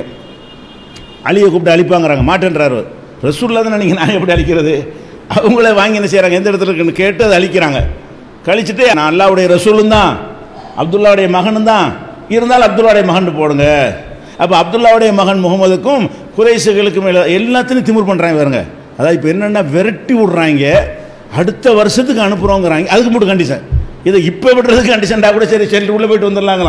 அழியை கூப்பிட்டு அழிப்பாங்கிறாங்க மாட்டேன்றாரு ரசூல்லா தான் நீங்கள் நான் எப்படி அழிக்கிறது அவங்களே வாங்கி என்ன செய்கிறாங்க எந்த இடத்துல இருக்குன்னு கேட்டு அதை அழிக்கிறாங்க கழிச்சிட்டு நான் அல்லாவுடைய ரசூலும் தான் அப்துல்லாவுடைய மகனும் தான் இருந்தாலும் அப்துல்லாவுடைய மகன் போடுங்க அப்போ அப்துல்லாவுடைய மகன் முகமதுக்கும் குறைசுகளுக்கும் எல்லா- எல்லாத்தையும் திமிர் பண்ணுறாங்க பாருங்க அதாவது இப்போ என்னென்னா விரட்டி விட்றாங்க அடுத்த வருஷத்துக்கு அனுப்புகிறோங்கிறாங்க அதுக்கு மட்டும் கண்டிஷன் இதை இப்போ விடுறதுக்கு கண்டிஷன்டா கூட சரி சொல்லிட்டு உள்ளே போயிட்டு வந்துடலாங்களாம்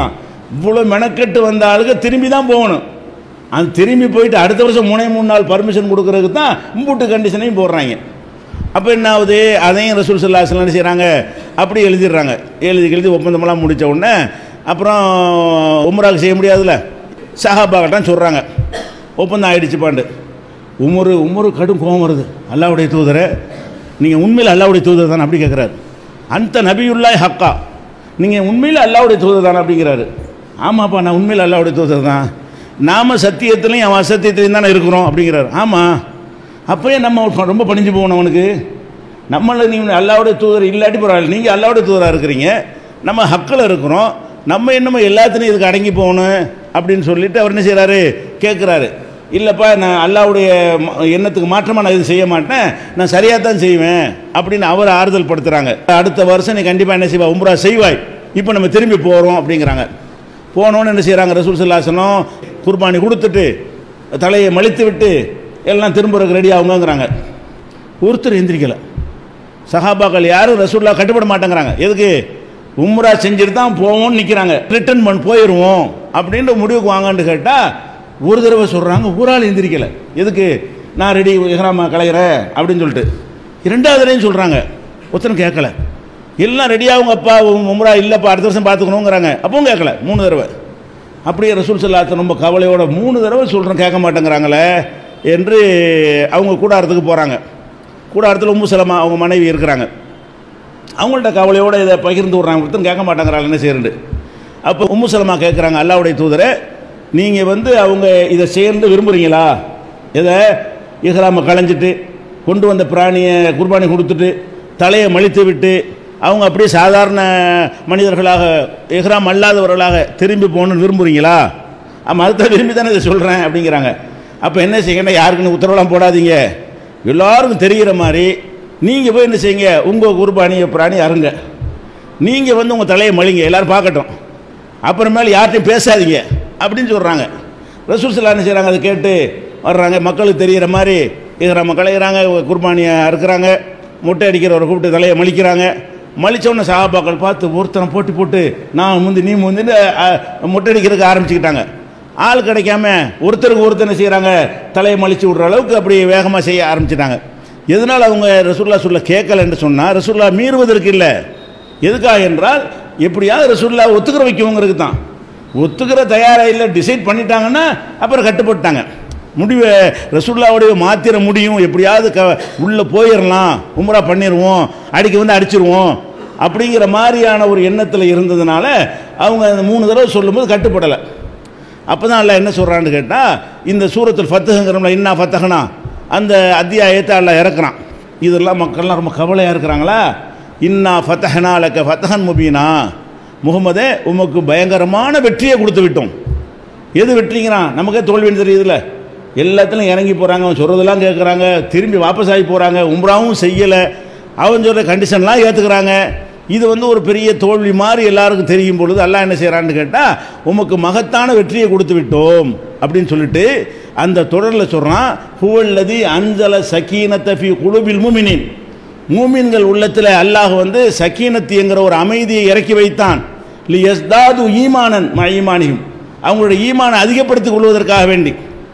இவ்வளோ மெனக்கெட்டு வந்த ஆளுக்கு திரும்பி தான் போகணும் அது திரும்பி போயிட்டு அடுத்த வருஷம் மூணே மூணு நாள் பர்மிஷன் கொடுக்கறதுக்கு தான் இம்புட்டு கண்டிஷனையும் போடுறாங்க அப்போ என்ன ஆகுது அதையும் ரசூல் சல்லாஹ் என்ன செய்கிறாங்க அப்படி எழுதிடுறாங்க எழுதி எழுதி ஒப்பந்தமெல்லாம் முடித்த உடனே அப்புறம் உம்ராக்கு செய்ய முடியாதுல்ல சஹாபாக்கட்டான் சொல்கிறாங்க ஒப்பந்தம் ஆயிடுச்சு பாண்டு உமரு உமரு கடும் கோபம் வருது அல்லாவுடைய தூதரை நீங்கள் உண்மையில் அல்லாவுடைய தூதர் தானே அப்படி கேட்குறாரு அந்த நபியுல்லாய் ஹக்கா நீங்கள் உண்மையில் அல்லாவுடைய தூதர் தானே அப்படிங்கிறாரு ஆமாப்பா நான் உண்மையில் அல்லாவுடைய தூதர் தான் நாம சத்தியத்துலையும் அவன் அசத்தியத்துலையும் தானே இருக்கிறோம் அப்படிங்கிறாரு ஆமாம் அப்போயே நம்ம ரொம்ப பணிஞ்சு போகணும் அவனுக்கு நம்மள நீங்கள் அல்லாவுடைய தூதர் இல்லாட்டி பரவாயில்ல நீங்கள் அல்லாவுடைய தூதராக இருக்கிறீங்க நம்ம ஹக்கில் இருக்கிறோம் நம்ம என்னமோ எல்லாத்துலேயும் இதுக்கு அடங்கி போகணும் அப்படின்னு சொல்லிட்டு அவர் என்ன செய்கிறாரு கேட்குறாரு இல்லைப்பா நான் அல்லாவுடைய ம- எண்ணத்துக்கு மாற்றமாக நான் இது செய்ய மாட்டேன் நான் சரியாக தான் செய்வேன் அப்படின்னு அவர் ஆறுதல் படுத்துகிறாங்க அடுத்த வருஷம் நீ கண்டிப்பாக என்ன செய்வா உம்ரா செய்வாய் இப்போ நம்ம திரும்பி போகிறோம் அப்படிங்கிறாங்க போனோன்னு என்ன செய்கிறாங்க ரசூல் சல்லாசனம் குர்பானி கொடுத்துட்டு தலையை மலித்து விட்டு எல்லாம் திரும்புறதுக்கு ரெடி ஆகுங்கிறாங்க ஒருத்தர் எந்திரிக்கலை சஹாபாக்கள் யாரும் ரசூல்லா கட்டுப்பட மாட்டேங்கிறாங்க எதுக்கு உம்ரா செஞ்சுட்டு தான் போவோம்னு நிற்கிறாங்க ரிட்டர்ன் பண்ண போயிடுவோம் அப்படின்ற முடிவுக்கு வாங்கன்னு கேட்டால் ஒரு தடவை சொல்கிறாங்க ஊரால் எந்திரிக்கலை எதுக்கு நான் ரெடி இஹ்ராம கலைகிறேன் அப்படின்னு சொல்லிட்டு இரண்டாவது தடவையும் சொல்கிறாங்க ஒருத்தனும் கேட்கல எல்லாம் ரெடியாகுங்க அப்பா உம் உம்ரா இல்லைப்பா அடுத்த வருஷம் பார்த்துக்கணுங்கிறாங்க அப்பவும் கேட்கல மூணு தடவை அப்படியே ரசூல் சல்லாத்த ரொம்ப கவலையோட மூணு தடவை சொல்கிறேன் கேட்க மாட்டேங்கிறாங்களே என்று அவங்க கூடாரத்துக்கு போகிறாங்க கூடாரத்தில் உம்மு சலமா அவங்க மனைவி இருக்கிறாங்க அவங்கள்ட்ட கவலையோடு இதை பகிர்ந்து விட்றாங்க ஒருத்தன் கேட்க மாட்டேங்கிறாங்க என்ன செய்யறது அப்போ உம்மு சலமா கேட்குறாங்க அல்லாவுடைய தூதரை நீங்கள் வந்து அவங்க இதை சேர்ந்து விரும்புகிறீங்களா இதை இஹ்ராம களைஞ்சிட்டு கொண்டு வந்த பிராணியை குர்பானி கொடுத்துட்டு தலையை மலித்து விட்டு அவங்க அப்படியே சாதாரண மனிதர்களாக இஹ்ராம் அல்லாதவர்களாக திரும்பி போகணும்னு விரும்புகிறீங்களா ஆமாம் அதுதான் விரும்பி தானே இதை சொல்கிறேன் அப்படிங்கிறாங்க அப்போ என்ன செய்யணும் யாருக்குன்னு உத்தரவெல்லாம் போடாதீங்க எல்லாருக்கும் தெரிகிற மாதிரி நீங்கள் போய் என்ன செய்யுங்க உங்கள் குர்பானி பிராணி அருங்க நீங்கள் வந்து உங்கள் தலையை மலிங்க எல்லாரும் பார்க்கட்டும் அப்புறமேல யார்கிட்டையும் பேசாதீங்க அப்படின்னு சொல்கிறாங்க ரசூல் சல்லா என்ன செய்கிறாங்க அதை கேட்டு வர்றாங்க மக்களுக்கு தெரிகிற மாதிரி இதில் மக்கள் இறாங்க குர்பானியை அறுக்கிறாங்க முட்டை அடிக்கிறவரை கூப்பிட்டு தலையை மலிக்கிறாங்க மலிச்ச உடனே சகாபாக்கள் பார்த்து ஒருத்தனை போட்டி போட்டு நான் முந்தி நீ முந்தின்னு அஹ், முட்டை அடிக்கிறதுக்கு ஆரம்பிச்சுக்கிட்டாங்க ஆள் கிடைக்காம ஒருத்தருக்கு ஒருத்தர் என்ன செய்கிறாங்க தலையை மலிச்சு விடுற அளவுக்கு அப்படி வேகமாக செய்ய ஆரம்பிச்சிட்டாங்க எதனால் அவங்க ரசூல்லா சொல்ல கேட்கலன்னு சொன்னால் ரசூல்லா மீறுவதற்கு இல்லை எதுக்காக என்றால் எப்படியாவது ரசூல்லா ஒத்துக்கிற வைக்கவங்கிறது தான் ஒத்துக்கிற தயாராக இல்லை டிசைட் பண்ணிட்டாங்கன்னா அப்புறம் கட்டுப்பட்டாங்க முடிவை ரசூல்லாவுடைய மாத்திர முடியும் எப்படியாவது க உள்ளே போயிடலாம் உம்ரா பண்ணிடுவோம் அடிக்க வந்து அடிச்சிருவோம் அப்படிங்கிற மாதிரியான ஒரு எண்ணத்தில் இருந்ததுனால அவங்க அந்த மூணு தடவை சொல்லும்போது கட்டுப்படலை அப்போ தான் அல்ல என்ன சொல்கிறான்னு கேட்டால் இந்த சூரத்தில் ஃபத்துங்கிறோம்ல இன்னா ஃபத்தகனா அந்த அத்தியாயத்தை அல்ல இறக்குறான் இதெல்லாம் மக்கள்லாம் ரொம்ப கவலையாக இருக்கிறாங்களா இன்னா ஃபத்தஹனா லக்க ஃபத்தஹன் முபீனா முகமதே உமக்கு பயங்கரமான வெற்றியை கொடுத்து விட்டோம் எது வெற்றிங்கிறான் நமக்கே தோல்வின்னு தெரியுதுல்ல எல்லாத்துலையும் இறங்கி போகிறாங்க அவன் சொல்கிறதெல்லாம் கேட்குறாங்க திரும்பி வாபஸ் ஆகி போகிறாங்க உம்ராவும் செய்யலை அவன் சொல்கிற கண்டிஷன்லாம் ஏற்றுக்கிறாங்க இது வந்து ஒரு பெரிய தோல்வி மாதிரி எல்லாருக்கும் தெரியும் பொழுது அல்லாஹ் என்ன செய்கிறான்னு கேட்டால் உமக்கு மகத்தான வெற்றியை கொடுத்து விட்டோம் அப்படின்னு சொல்லிட்டு அந்த தொடரில் சொல்கிறான் ஹுவல்லதி அஞ்சல சக்கீனத்தை ஃபி குழுபில் மூமினின் மூமின்கள் உள்ளத்தில் அல்லாஹ் வந்து சக்கீனத்து என்கிற ஒரு அமைதியை இறக்கி வைத்தான் லி எஸ்தாது ஈமானன் ம ஈமானியும் அவங்களுடைய ஈமானை அதிகப்படுத்திக் கொள்வதற்காக வேண்டி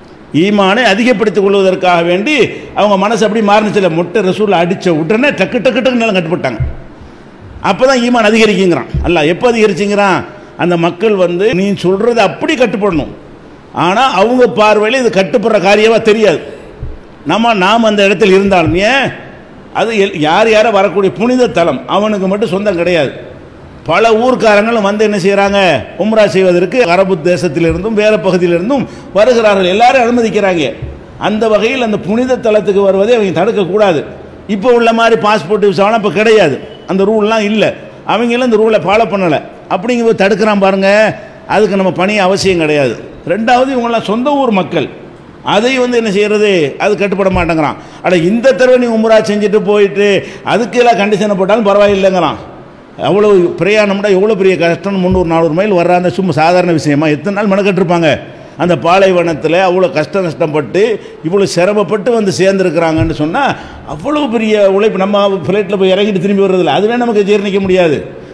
ஈமானை அதிகப்படுத்திக் கொள்வதற்காக வேண்டி அவங்க மனசு அப்படி மாறினுச்சுல முட்டை ரசூல் அடித்த உடனே டக்கு டக்கு டக்கு நிலம் கட்டுப்பட்டாங்க அப்போ தான் ஈமான் அதிகரிக்குங்கிறான் அல்ல எப்போ அதிகரிச்சுங்கிறான் அந்த மக்கள் வந்து நீ சொல்கிறத அப்படி கட்டுப்படணும் ஆனால் அவங்க பார்வையில் இது கட்டுப்படுற காரியமாக தெரியாது நம்ம நாம் அந்த இடத்தில் இருந்தாலும் ஏன் அது எல்- யார் யாரை வரக்கூடிய புனித தலம் அவனுக்கு மட்டும் சொந்தம் கிடையாது பல ஊர்க்காரங்களும் வந்து என்ன செய்கிறாங்க உம்ரா செய்வதற்கு அரபு தேசத்திலிருந்தும் வேறு பகுதியிலிருந்தும் வருகிறார்கள் எல்லாரும் அனுமதிக்கிறாங்க அந்த வகையில் அந்த புனித தலத்துக்கு வருவதை அவங்க தடுக்கக்கூடாது இப்போ உள்ள மாதிரி பாஸ்போர்ட் விசாவெல்லாம் இப்போ கிடையாது அந்த ரூல்லாம் இல்லை அவங்களும் இந்த ரூலை ஃபாலோ பண்ணலை அப்படிங்கும்போது தடுக்கிறான் பாருங்க அதுக்கு நம்ம பணி அவசியம் கிடையாது ரெண்டாவது இவங்கெல்லாம் சொந்த ஊர் மக்கள் அதை வந்து என்ன செய்யறது அது கட்டுப்பட மாட்டேங்கிறான் அட இந்த தடவை நீ உம்ரா செஞ்சுட்டு போயிட்டு அதுக்கு எல்லாம் கண்டிஷனை போட்டாலும் பரவாயில்லைங்கிறான் அவ்வளோ பிரயாணம்டா எவ்வளோ பெரிய கஷ்டம் முந்நூறு நானூறு மைல் வர்றாங்க சும்மா சாதாரண விஷயமா எத்தனை நாள் மெனக்கட்டிருப்பாங்க அந்த பாலைவனத்தில் அவ்வளோ கஷ்ட நஷ்டப்பட்டு இவ்வளோ சிரமப்பட்டு வந்து சேர்ந்துருக்கிறாங்கன்னு சொன்னால் அவ்வளோ பெரிய உழைப்பு நம்ம ஃப்ளைட்டில் போய் இறங்கிட்டு திரும்பி வர்றதில்ல அதுவே நமக்கு ஜீரணிக்க முடியாது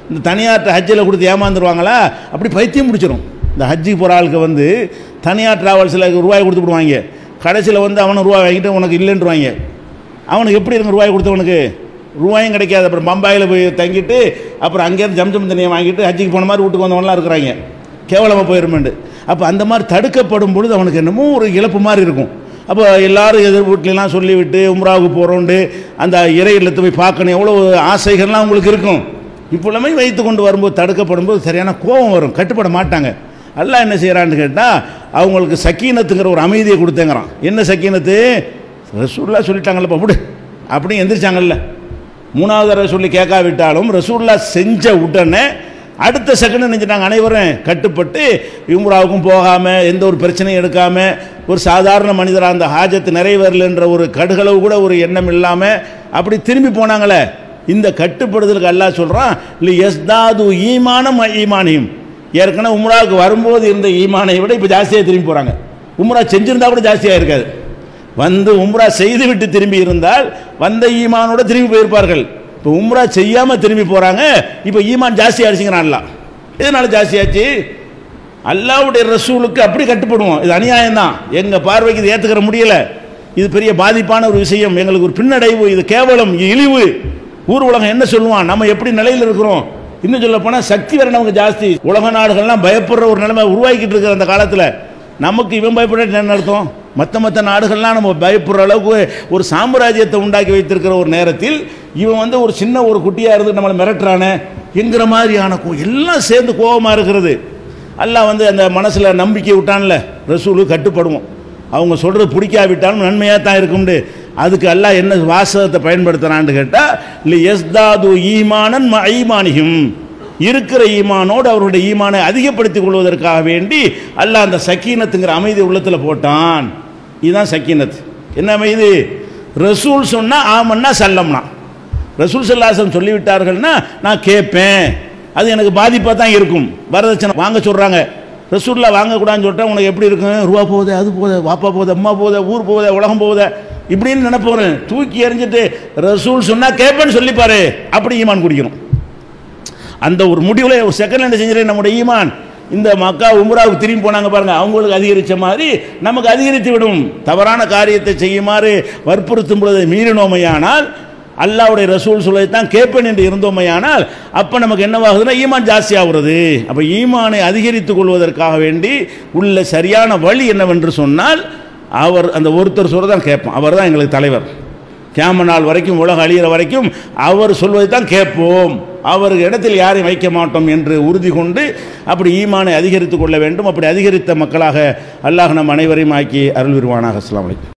இந்த தனியார்ட்ட ஹஜ்ஜில் கொடுத்து ஏமாந்துருவாங்களா அப்படி பைத்தியம் பிடிச்சிரும் இந்த ஹஜ்ஜுக்கு போகிற ஆளுக்கு வந்து தனியார் டிராவல்ஸில் ரூபாய் கொடுத்து விடுவாங்க கடைசியில் வந்து அவனை ரூபாய் வாங்கிட்டு உனக்கு இல்லைன்றுவாங்க அவனுக்கு எப்படி இருக்கும் ரூபாய் கொடுத்தவனுக்கு ரூபாயும் கிடைக்காது அப்புறம் பம்பாயில் போய் தங்கிட்டு அப்புறம் அங்கேருந்து ஜம்ஜம் தண்ணியை வாங்கிட்டு ஹஜ்ஜிக்கு போன மாதிரி வீட்டுக்கு வந்தவங்களாம் இருக்கிறாங்க கேவலமாக போயிருமெண்டு அப்போ அந்த மாதிரி தடுக்கப்படும் பொழுது அவனுக்கு என்னமோ ஒரு இழப்பு மாதிரி இருக்கும் அப்போ எல்லாரும் எதிர் வீட்லலாம் சொல்லிவிட்டு உம்ராவுக்கு போகிறோண்டு அந்த இறை இல்லத்தை போய் பார்க்கணும் எவ்வளோ ஆசைகள்லாம் அவங்களுக்கு இருக்கும் இப்பொழுதுமே வைத்து கொண்டு வரும்போது தடுக்கப்படும் போது சரியான கோபம் வரும் கட்டுப்பட மாட்டாங்க அல்லாஹ் என்ன செய்கிறான்னு கேட்டால் அவங்களுக்கு சக்கீனத்துங்கிற ஒரு அமைதியை கொடுத்தேங்கிறான் என்ன சக்கீனத்து ரசூல்லா சொல்லிட்டாங்கல்லப்பா விடு அப்படி எந்திரிச்சாங்கல்ல மூணாவது தடவை சொல்லி கேட்காவிட்டாலும் ரசூல்லா செஞ்ச உடனே அடுத்த செகண்ட் நினைச்சிட்டாங்க அனைவரும் கட்டுப்பட்டு இம்ராவுக்கும் போகாமல் எந்த ஒரு பிரச்சனையும் எடுக்காமல் ஒரு சாதாரண மனிதராக அந்த ஹாஜத்து நிறைவேறலைன்ற ஒரு கடுகளவு கூட ஒரு எண்ணம் இல்லாமல் அப்படி திரும்பி போனாங்களே இந்த கட்டுப்படுதலுக்கு அல்லாஹ் சொல்கிறான் இல்லை எஸ்தாது ஈமானம் ஈமானியும் ஏற்கனவே உம்ராவுக்கு வரும்போது இருந்த ஈமானை விட இப்போ ஜாஸ்தியாக திரும்பி போகிறாங்க உம்ரா செஞ்சிருந்தா கூட ஜாஸ்தியாக இருக்காது வந்து உம்ரா செய்துவிட்டு திரும்பி இருந்தால் வந்த ஈமானோட திரும்பி போயிருப்பார்கள் இப்போ உம்ரா செய்யாமல் திரும்பி போகிறாங்க இப்போ ஈமான் ஜாஸ்தி ஆயிடுச்சுங்கிறான் அல்லா எதனால ஜாஸ்தியாச்சு அல்லாவுடைய ரசூலுக்கு அப்படி கட்டுப்படுவோம் இது அநியாயம் தான் எங்கள் பார்வைக்கு இது ஏற்றுக்கிற முடியல இது பெரிய பாதிப்பான ஒரு விஷயம் எங்களுக்கு ஒரு பின்னடைவு இது கேவலம் இது இழிவு ஊர் உலகம் என்ன சொல்லுவான் நம்ம எப்படி நிலையில் இருக்கிறோம் இன்னும் சொல்ல போனால் சக்தி வேற நமக்கு ஜாஸ்தி உலக நாடுகள்லாம் பயப்படுற ஒரு நிலைமை உருவாக்கிட்டு இருக்கிற அந்த காலத்தில் நமக்கு இவன் பயப்பட என்ன அர்த்தம் மற்ற மற்ற நாடுகள்லாம் நம்ம பயப்படுற அளவுக்கு ஒரு சாம்ராஜ்யத்தை உண்டாக்கி வைத்திருக்கிற ஒரு நேரத்தில் இவன் வந்து ஒரு சின்ன ஒரு குட்டியாக இருந்து நம்மளை மிரட்டுறானே என்கிற மாதிரியான கோ எல்லாம் சேர்ந்து கோபமாக இருக்கிறது அல்லாஹ் வந்து அந்த மனசில் நம்பிக்கை விட்டான்ல ரசூலு கட்டுப்படுவோம் அவங்க சொல்கிறது பிடிக்காவிட்டாலும் நன்மையாக தான் இருக்கும்னு அதுக்கு அல்லாஹ் என்ன வாசகத்தை பயன்படுத்துகிறான்னு கேட்டால் இல்லை எஸ்தாது ஈமானன் ம ஈமானியும் இருக்கிற ஈமானோடு அவருடைய ஈமானை அதிகப்படுத்திக் கொள்வதற்காக வேண்டி அல்லாஹ் அந்த சக்கீனத்துங்கிற அமைதி உள்ளத்தில் போட்டான் இதுதான் சக்கீனத் என்ன அமைதி ரசூல் சொன்னால் ஆமன்னா சல்லம்னா ரசூல் சல்லாசம் சொல்லிவிட்டார்கள்னா நான் கேட்பேன் அது எனக்கு பாதிப்பாக தான் இருக்கும் வரதட்சணை வாங்க சொல்கிறாங்க ரசூலில் வாங்கக்கூடாதுன்னு சொல்லிட்டா உனக்கு எப்படி இருக்கும் ரூபா போகுது அது போகுது வாப்பா போகுது அம்மா போகுது ஊர் போகுது உலகம் போகுது இப்படின்னு நினைப்போறேன் தூக்கி எறிஞ்சிட்டு ரசூல் சொன்னால் கேட்பேன்னு சொல்லிப்பாரு அப்படி ஈமான் குடிக்கணும் அந்த ஒரு முடிவில் ஒரு செகண்ட் என்ன செஞ்சிடறேன் நம்முடைய ஈமான் இந்த மக்கா உம்ராவுக்கு திரும்பி போனாங்க பாருங்க அவங்களுக்கு அதிகரித்த மாதிரி நமக்கு அதிகரித்து விடும் தவறான காரியத்தை செய்யுமாறு வற்புறுத்தும் பொழுது மீறினோமையானால் அல்லாவுடைய ரசூல் சொல்லத்தான் கேட்பேன் என்று இருந்தோமையானால் அப்போ நமக்கு என்னவாகுதுன்னா ஈமான் ஜாஸ்தி ஆகுறது அப்போ ஈமானை அதிகரித்துக் கொள்வதற்காக வேண்டி உள்ள சரியான வழி என்னவென்று சொன்னால் அவர் அந்த ஒருத்தர் சொல்றதான் கேட்போம் அவர் தான் எங்களுக்கு தலைவர் கேம நாள் வரைக்கும் உலகம் அழிகிற வரைக்கும் அவர் சொல்வதை தான் கேட்போம் அவர் இடத்தில் யாரையும் வைக்க மாட்டோம் என்று உறுதி கொண்டு அப்படி ஈமானை அதிகரித்துக் கொள்ள வேண்டும் அப்படி அதிகரித்த மக்களாக அல்லாஹ் நம் அனைவரையும் ஆக்கி அருள் விருவானாக அஸ்லாம் வலைக்கும்